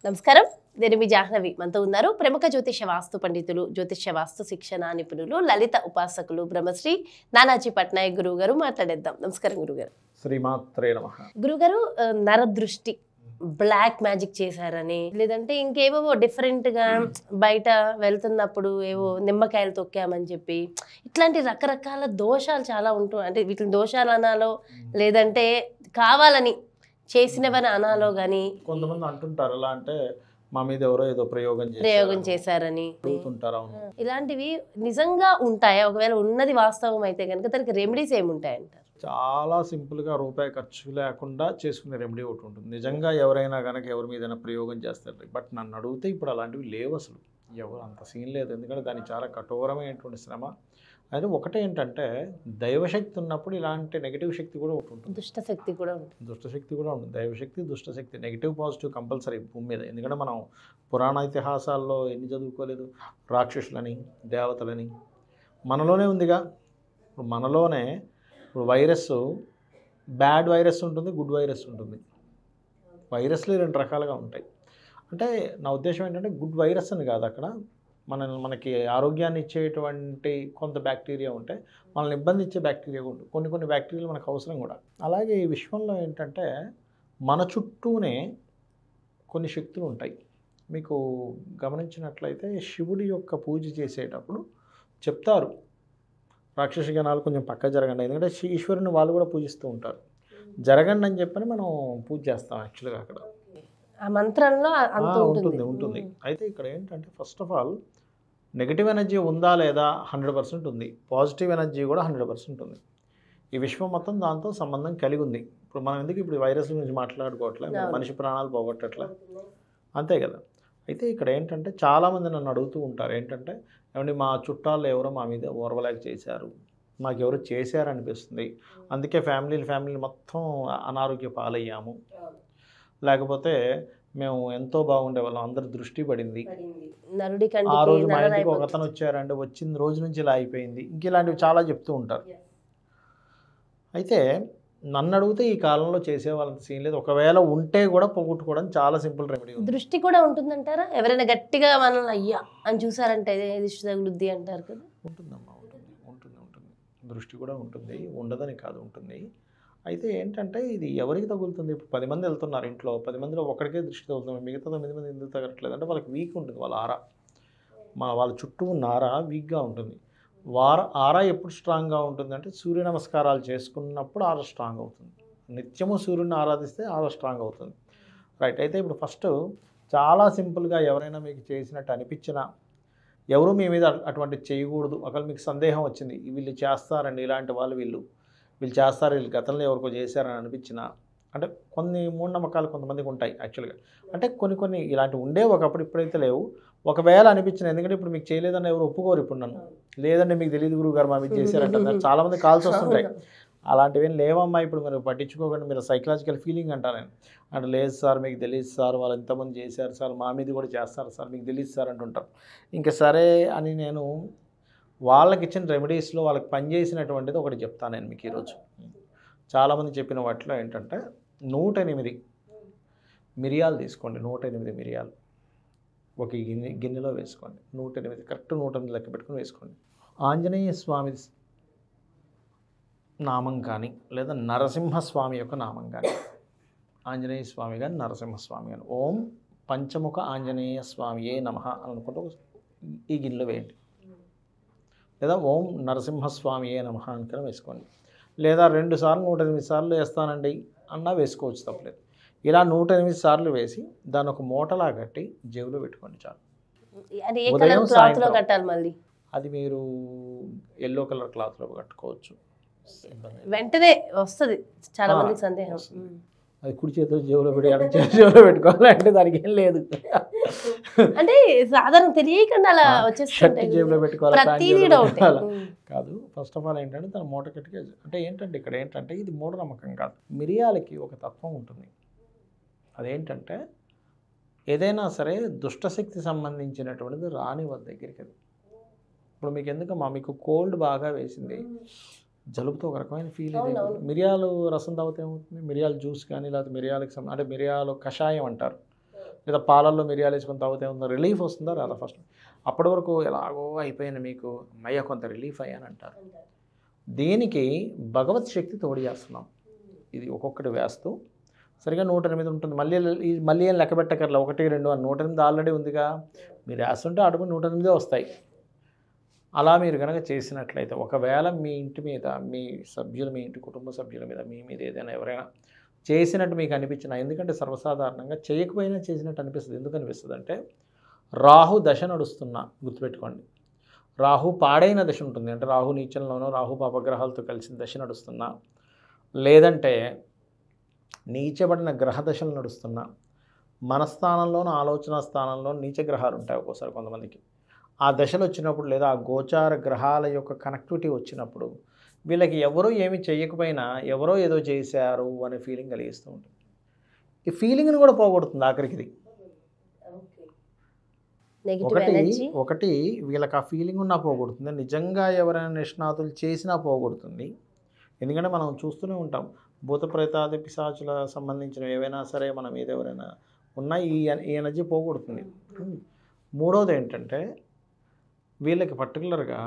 నమస్కారం నేను మీ జాహ్నవి మనతో ఉన్నారు ప్రముఖ జ్యోతిష వాస్తు పండితులు జ్యోతిష వాస్తు శిక్షణ నిపుణులు లలిత ఉపాసకులు బ్రహ్మశ్రీ నానాజీ పట్నాయక్ గురువు గారు మాట్లాడేద్దాం నమస్కారం గురుగారు శ్రీమాత్రే నమ గురుగారు ఆ, నరదృష్టి బ్లాక్ మ్యాజిక్ చేశారని లేదంటే ఇంకేవో డిఫరెంట్ గా బయట వెళ్తున్నప్పుడు ఏవో నిమ్మకాయలు తొక్కామని చెప్పి ఇట్లాంటి రకరకాల దోషాలు చాలా ఉంటూ అంటే వీటిని దోషాలు అనాలో లేదంటే కావాలని చేసినవని అనాలో గాని కొంతమంది అంటుంటారు ఎలా అంటే మా మీద ఎవరో ఏదో ప్రయోగం చేశారు. ప్రయోగం చేశారని అడుగుతుంటారు అవును ఇలాంటివి నిజంగా ఉంటాయా ఒకవేళ ఉన్నది వాస్తవం అయితే కనుక దానికి రెమెడీస్ ఏముంటాయంటారు చాలా సింపుల్గా రూపాయి ఖర్చు లేకుండా చేసుకునే రెమెడీ ఒకటి ఉంటుంది నిజంగా ఎవరైనా కనుక ఎవరి మీదైనా ప్రయోగం చేస్తారు బట్ నన్ను అడిగితే ఇప్పుడు అలాంటివి లేవు అసలు ఎవరు అంత సీన్ లేదు ఎందుకంటే దానికి చాలా కఠోరమైనటువంటి శ్రమ అయితే ఒకటే ఏంటంటే దైవశక్తి ఉన్నప్పుడు ఇలాంటి నెగిటివ్ శక్తి కూడా ఒకటి ఉంటుంది దుష్ట శక్తి కూడా ఉంటుంది దుష్టశక్తి కూడా ఉంటుంది దైవశక్తి దుష్టశక్తి నెగిటివ్ పాజిటివ్ కంపల్సరీ భూమి మీద ఎందుకంటే మనం పురాణ ఇతిహాసాల్లో ఎన్ని చదువుకోలేదు రాక్షసులని దేవతలని మనలోనే ఉందిగా ఇప్పుడు మనలోనే ఇప్పుడు వైరస్ బ్యాడ్ వైరస్ ఉంటుంది గుడ్ వైరస్ ఉంటుంది వైరస్లు రెండు రకాలుగా ఉంటాయి అంటే నా ఉద్దేశం ఏంటంటే గుడ్ వైరస్ అని కాదు అక్కడ మన మనకి ఆరోగ్యాన్ని ఇచ్చేటువంటి కొంత బ్యాక్టీరియా ఉంటే మనల్ని ఇబ్బంది ఇచ్చే బ్యాక్టీరియా కూడా ఉంటుంది కొన్ని కొన్ని బ్యాక్టీరియాలు మనకు అవసరం కూడా అలాగే ఈ విశ్వంలో ఏంటంటే మన చుట్టూనే కొన్ని శక్తులు ఉంటాయి మీకు గమనించినట్లయితే శివుడి యొక్క పూజ చేసేటప్పుడు చెప్తారు రాక్షస గణాలు కొంచెం పక్క జరగండి ఎందుకంటే శి- ఈశ్వరుని వాళ్ళు కూడా పూజిస్తూ ఉంటారు జరగండి అని చెప్పని మనం పూజ చేస్తాం యాక్చువల్గా అక్కడ ఆ మంత్రంలో ఆ, అంత ఉంటుంది ఉంటుంది ఉంటుంది అయితే ఇక్కడ ఏంటంటే first of all negative energy ఉందా లేదా హండ్రెడ్ పర్సెంట్ ఉంది పాజిటివ్ ఎనర్జీ కూడా హండ్రెడ్ పర్సెంట్ ఉంది ఈ విశ్వం మొత్తం దాంతో సంబంధం కలిగి ఉంది ఇప్పుడు మనం ఎందుకు ఇప్పుడు వైరస్ గురించి మాట్లాడుకోవట్లే అవును. మనిషి ప్రాణాలు పోగొట్టట్లే అంతే కదా అయితే ఇక్కడ ఏంటంటే చాలామంది నన్ను అడుగుతూ ఉంటారు ఏంటంటే ఏమండి మా చుట్టాలు ఎవరో మా మీద ఓర్వలేక చేశారు మాకు ఎవరు చేశారనిపిస్తుంది అందుకే ఫ్యామిలీలు ఫ్యామిలీలు మొత్తం అనారోగ్య పాలయ్యాము లేకపోతే మేము ఎంతో బాగుండే వాళ్ళం అందరి దృష్టి పడింది నరుడి ఆ కంటికి రోజు మా నర ఇంటికి ఒక అయిపోతుంది. అతను వచ్చారంటే వచ్చిన రోజు నుంచి ఇలా అయిపోయింది ఇంక ఇలాంటివి చాలా చెప్తూ ఉంటారు అయితే నన్ను అడిగితే ఈ కాలంలో చేసే వాళ్ళంత సీన్ లేదు ఒకవేళ ఉంటే కూడా పోగొట్టుకోవడం చాలా సింపుల్ రెమెడీ ఉంది దృష్టి కూడా ఉంటుందంటారా ఎవరైనా గట్టిగా మనల్ని అయ్యా అని చూసారంటే "ఏ దిష్టి తగులుద్ది అంటారు కదా ఉంటుందమ్మా ఉంటుంది ఉంటుంది ఉంటుంది దృష్టి కూడా ఉంటుంది ఉండదని కాదు ఉంటుంది అయితే ఏంటంటే ఇది ఎవరికి తగులుతుంది ఇప్పుడు పది మంది వెళ్తున్నారు ఇంట్లో పది మందిలో ఒకరికే దృష్టి తగులుతుంది మిగతా తొమ్మిది మంది ఎందుకు తగలట్లేదు అంటే వాళ్ళకి వీక్ ఉంటుంది వాళ్ళ ఆరా మా వాళ్ళ చుట్టూ ఉన్న ఆరా వీక్గా ఉంటుంది వార ఆరా ఎప్పుడు స్ట్రాంగ్గా ఉంటుంది అంటే సూర్య నమస్కారాలు చేసుకున్నప్పుడు ఆరా స్ట్రాంగ్ అవుతుంది నిత్యము సూర్యుని ఆరాధిస్తే ఆరా స్ట్రాంగ్ అవుతుంది రైట్ అయితే ఇప్పుడు ఫస్ట్ చాలా సింపుల్గా ఎవరైనా మీకు చేసినట్టు అనిపించినా ఎవరు మీ మీద అటువంటి చేయకూడదు ఒకవేళ మీకు సందేహం వచ్చింది వీళ్ళు చేస్తారండి ఇలాంటి వాళ్ళు వీళ్ళు వీళ్ళు చేస్తారు వీళ్ళు గతంలో ఎవరికో చేశారని అనిపించిన అంటే కొన్ని మూఢనమ్మకాలు కొంతమందికి ఉంటాయి యాక్చువల్గా అంటే కొన్ని కొన్ని ఇలాంటివి ఉండే ఒకప్పుడు ఇప్పుడైతే లేవు ఒకవేళ అనిపించిన ఎందుకంటే ఇప్పుడు మీకు చేయలేదని ఎవరు ఒప్పుకోరు ఇప్పుడు నన్ను లేదండి మీకు తెలియదు గురువు గారు మా మీకు చేశారంట చాలా మంది కాల్స్ వస్తుంటాయి అలాంటివి ఏం లేవమ్మా ఇప్పుడు మీరు పట్టించుకోకండి మీరు సైకలాజికల్ ఫీలింగ్ అంటారు నేను అంటే లేదు సార్ మీకు తెలియదు సార్ వాళ్ళు ఎంతమంది చేశారు సార్ మా మీద కూడా చేస్తారు సార్ మీకు తెలియదు సార్ అంటుంటారు ఇంకా సరే అని నేను వాళ్ళకి ఇచ్చిన రెమెడీస్లో వాళ్ళకి పనిచేసినటువంటిది ఒకటి చెప్తాను నేను మీకు ఈరోజు చాలామంది చెప్పిన వాటిలో ఏంటంటే నూట ఎనిమిది మిరియాలు తీసుకోండి నూట ఎనిమిది మిరియాలు ఒక గిన్నె గిన్నెలో వేసుకోండి నూట ఎనిమిది కరెక్ట్ నూట ఎనిమిది లెక్క పెట్టుకొని వేసుకోండి ఆంజనేయ స్వామి నామం కానీ లేదా నరసింహస్వామి యొక్క నామం కానీ ఆంజనేయ స్వామి కానీ నరసింహస్వామి కానీ ఓం పంచముఖ ఆంజనేయ స్వామియే నమ అని అనుకుంటూ ఈ గిన్నెలో వేయండి లేదా ఓం నరసింహస్వామియే నమ అనుకుని వేసుకోండి లేదా రెండు సార్లు నూట ఎనిమిది సార్లు వేస్తానండి అన్నా వేసుకోవచ్చు తప్పలేదు ఇలా నూట ఎనిమిది సార్లు వేసి దాన్ని ఒక మూటలా కట్టి జేబులో పెట్టుకోండి చాలు అది ఏ ఉదయం, కలర్ క్లాత్ లో సాయంత్రం. కట్టాలి మళ్ళీ అది మీరు ఎల్లో కలర్ క్లాత్లో కట్టుకోవచ్చు ఇబ్బంది లేదు. వెంటనే వస్తది చాలా ఆ, మందికి సందేహం వస్తుంది. అది కుడి చేతిలో జేబులో పెట్టి ఎడమ చేతిలో జేబులో పెట్టుకోవాలి అంటే దానికి ఏం లేదు అంటే సాధారణ తెలియకుండా అలా షర్ట్ వచ్చేస్తుంటాయి జేబులో పెట్టుకోవాలి ప్యాంట్ ప్రతిదీ జేబులో డౌట్ పెట్టుకోవాలి. కాదు ఫస్ట్ ఆఫ్ ఆల్ ఏంటంటే తన మూట కట్టుకే అంటే ఏంటంటే ఇక్కడ ఏంటంటే ఇది మూఢనమ్మకం కాదు మిరియాలకి ఒక తత్వం ఉంటుంది అదేంటంటే ఏదైనా సరే దుష్టశక్తి సంబంధించినటువంటిది రాని వాళ్ళ దగ్గరికి అది ఇప్పుడు మీకు ఎందుకమ్మా మీకు కోల్డ్ బాగా వేసింది జలుబుతో ఒక రకమైన ఫీల్ ఇది అవునవును. మిరియాలు రసం తాగితే ఏమవుతుంది మిరియాల జ్యూస్ కానీ లేకపోతే మిరియాలకు సంబంధం అంటే మిరియాలు కషాయం అంటారు లేదా పాలల్లో మిరియాలు వేసుకొని తాగితే ఉందా రిలీఫ్ వస్తుందా రాదా ఫస్ట్ అప్పటి వరకు ఎలాగో అయిపోయింది మీకు అమ్మయ్య కొంత రిలీఫ్ అయ్యాను అంటారు దీనికి భగవత్ శక్తి తోడి చేస్తున్నాం ఇది ఒక్కొక్కటి వేస్తూ సరిగా నూట ఎనిమిది ఉంటుంది మళ్ళీ ఈ మళ్ళీ ఏం లెక్క పెట్టకర్లా ఒకటి రెండు అని నూట ఎనిమిది ఆల్రెడీ ఉందిగా మీరు వేస్తుంటే అడుగు నూట ఎనిమిదే వస్తాయి అలా మీరు కనుక చేసినట్లయితే ఒకవేళ మీ ఇంటి మీద మీ సభ్యులు మీ ఇంటి కుటుంబ సభ్యుల మీద మీ మీద ఏదైనా ఎవరైనా చేసినట్టు మీకు అనిపించిన ఎందుకంటే సర్వసాధారణంగా చేయకపోయినా చేసినట్టు అనిపిస్తుంది ఎందుకు అనిపిస్తుంది అంటే రాహు దశ నడుస్తున్నా గుర్తుపెట్టుకోండి రాహు పాడైన దశ ఉంటుంది అంటే రాహు నీచంలోనో రాహు పాపగ్రహాలతో కలిసిన దశ నడుస్తున్నా లేదంటే నీచబడిన గ్రహ దశలు నడుస్తున్నా మనస్థానంలోనూ ఆలోచన స్థానంలో నీచ గ్రహాలు ఉంటాయి ఒక్కోసారి కొంతమందికి ఆ దశలు వచ్చినప్పుడు లేదా ఆ గోచార గ్రహాల యొక్క కనెక్టివిటీ వచ్చినప్పుడు వీళ్ళకి ఎవరో ఏమి చేయకపోయినా ఎవరో ఏదో చేశారు అనే ఫీలింగ్ కలిగిస్తూ ఉంటుంది ఈ ఫీలింగ్ని కూడా పోగొడుతుంది ఆఖరికి ఇది నెగిటివ్ ఒకటి ఎనర్జీ ఒకటి వీళ్ళకి ఆ ఫీలింగ్ ఉన్నా పోగొడుతుంది నిజంగా ఎవరైనా నిష్ణాతులు చేసినా పోగొడుతుంది ఎందుకంటే మనం చూస్తూనే ఉంటాం భూత ప్రేతాది పిశాచుల సంబంధించిన ఏవైనా సరే మనం ఏది ఎవరైనా ఉన్నా ఈ ఎన- ఈ ఎనర్జీ పోగొడుతుంది మూడోది ఏంటంటే వీళ్ళకి పర్టికులర్గా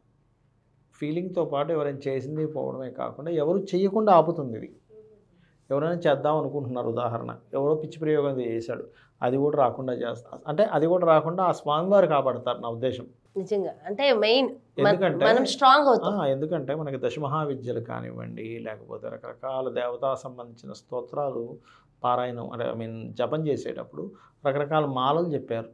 ఫీలింగ్తో పాటు ఎవరైనా చేసింది పోవడమే కాకుండా ఎవరు చేయకుండా ఆపుతుంది ఇది ఎవరైనా చేద్దాం అనుకుంటున్నారు ఉదాహరణ ఎవరో పిచ్చి ప్రయోగం ఏదో చేశాడు అది కూడా రాకుండా చేస్తా అంటే అది కూడా రాకుండా ఆ స్వామివారు కాపాడతారు నా ఉద్దేశం నిజంగా అంటే మెయిన్ ఎందుకంటే మనం స్ట్రాంగ్ అవుతాం ఆ, ఎందుకంటే మనకి దశమహావిద్యలు కానివ్వండి లేకపోతే రకరకాల దేవతా సంబంధించిన స్తోత్రాలు పారాయణం అంటే ఐ మీన్ జపం చేసేటప్పుడు రకరకాల మాలలు చెప్పారు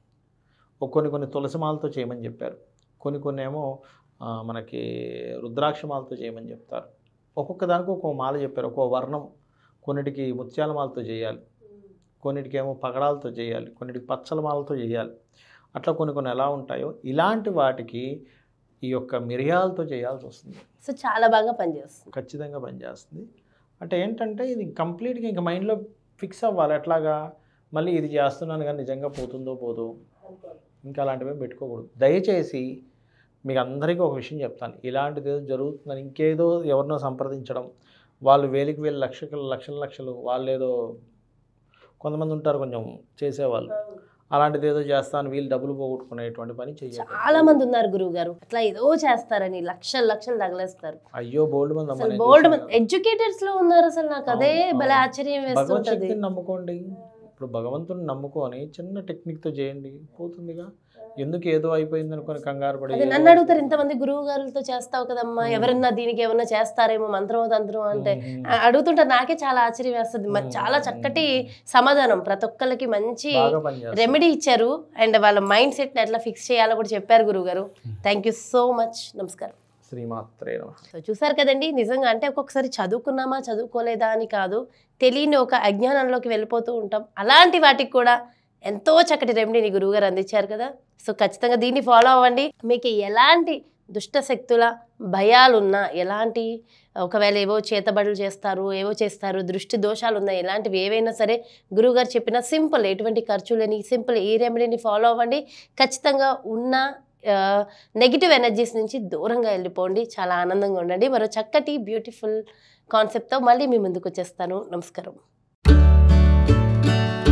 ఒక కొన్ని కొన్ని తులసి మాలతో చేయమని చెప్పారు కొన్ని కొన్ని ఏమో ఆ, మనకి రుద్రాక్ష మాలతో చేయమని చెప్తారు ఒక్కొక్క దానికి ఒక్కొక్క మాల చెప్పారు ఒక్కో వర్ణం కొన్నిటికి ముత్యాల మాలతో చేయాలి కొన్నిటికి ఏమో పగడాలతో చేయాలి కొన్నిటికి పచ్చల మాలతో చేయాలి అట్లా కొన్ని కొన్ని ఎలా ఉంటాయో ఇలాంటి వాటికి ఈ యొక్క మిరియాలతో చేయాల్సి వస్తుంది సో చాలా బాగా పనిచేస్తుంది ఖచ్చితంగా పనిచేస్తుంది అంటే ఏంటంటే ఇది కంప్లీట్గా ఇంకా మైండ్లో ఫిక్స్ అవ్వాలి ఎట్లాగా మళ్ళీ ఇది చేస్తున్నాను కానీ నిజంగా పోతుందో పోదో ఇంకా అలాంటివి ఏం పెట్టుకోకూడదు దయచేసి మీకు అందరికీ ఒక విషయం చెప్తాను ఇలాంటిది ఏదో జరుగుతుందని ఇంకేదో ఎవరినో సంప్రదించడం వాళ్ళు వేలికి వేలు లక్షలు లక్షల లక్షలు వాళ్ళు ఏదో కొంతమంది ఉంటారు కొంచెం చేసేవాళ్ళు అలాంటిది ఏదో చేస్తాను వీళ్ళు డబ్బులు పోగొట్టుకునేటువంటి పని చెయ్యాలి చాలా మంది ఉన్నారు గురువు గారు అట్లా ఏదో చేస్తారని లక్షలు లక్షలు తగలేస్తారు అయ్యో బోల్డ్ మంది అమ్మ అసలు నేను బోల్డ్ చూశాను. ఎడ్యుకేటర్స్ లో ఉన్నారు అసలు నాకు అదే అవును, భలే అవును. ఆశ్చర్యం భగవత్ వేస్తుంటది శక్తిని నమ్ముకోండి ఇప్పుడు భగవంతుని నమ్ముకొని చిన్న టెక్నిక్తో చేయండి పోతుందిగా ఎందుకు ఏదో అయిపోయింది అనుకొని కంగారు పడి అదే ఏదో నన్ను అడుగుతారు ఇంతమంది గురువు గారులతో చేస్తావు కదమ్మా మ్మ్. ఎవరన్నా దీనికి ఏమన్నా చేస్తారేమో మంత్రమో తంత్రం అంటే మ్మ్. ఆ, అడుగుతుంటే నాకే చాలా ఆశ్చర్యం వేస్తుంది మ- మ్మ్. చాలా చక్కటి సమాధానం ప్రతి ఒక్కరికి మంచి బాగా పనిచేస్తుంది. రెమెడీ ఇచ్చారు అండ్ వాళ్ళ మైండ్ సెట్ ఎట్లా ఫిక్స్ చేయాలో కూడా చెప్పారు గురువు గారు థ్యాంక్ యూ సో మచ్ నమస్కారం శ్రీమాత్రే నమ సో చూసారు కదండి నిజంగా అంటే ఒక్కొక్కసారి చదువుకున్నామా చదువుకోలేదా అని కాదు తెలియని ఒక అజ్ఞానంలోకి వెళ్ళిపోతూ ఉంటాం అలాంటి వాటికి కూడా ఎంతో చక్కటి రెమెడీని గురువుగారు అందించారు కదా సో ఖచ్చితంగా దీన్ని ఫాలో అవ్వండి మీకు ఎలాంటి దుష్ట శక్తుల భయాలున్నా ఎలాంటి ఒకవేళ ఏవో చేతబడులు చేస్తారు ఏవో చేస్తారు దృష్టి దోషాలు ఉన్నాయి ఎలాంటివి ఏవైనా సరే గురువుగారు చెప్పిన సింపుల్ ఎటువంటి ఖర్చు లేని సింపుల్ ఈ రెమెడీని ఫాలో అవ్వండి ఖచ్చితంగా ఉన్న నెగిటివ్ ఎనర్జీస్ నుంచి దూరంగా వెళ్ళిపోండి చాలా ఆనందంగా ఉండండి మరో చక్కటి బ్యూటిఫుల్ కాన్సెప్ట్తో మళ్ళీ మీ ముందుకు వచ్చేస్తాను నమస్కారం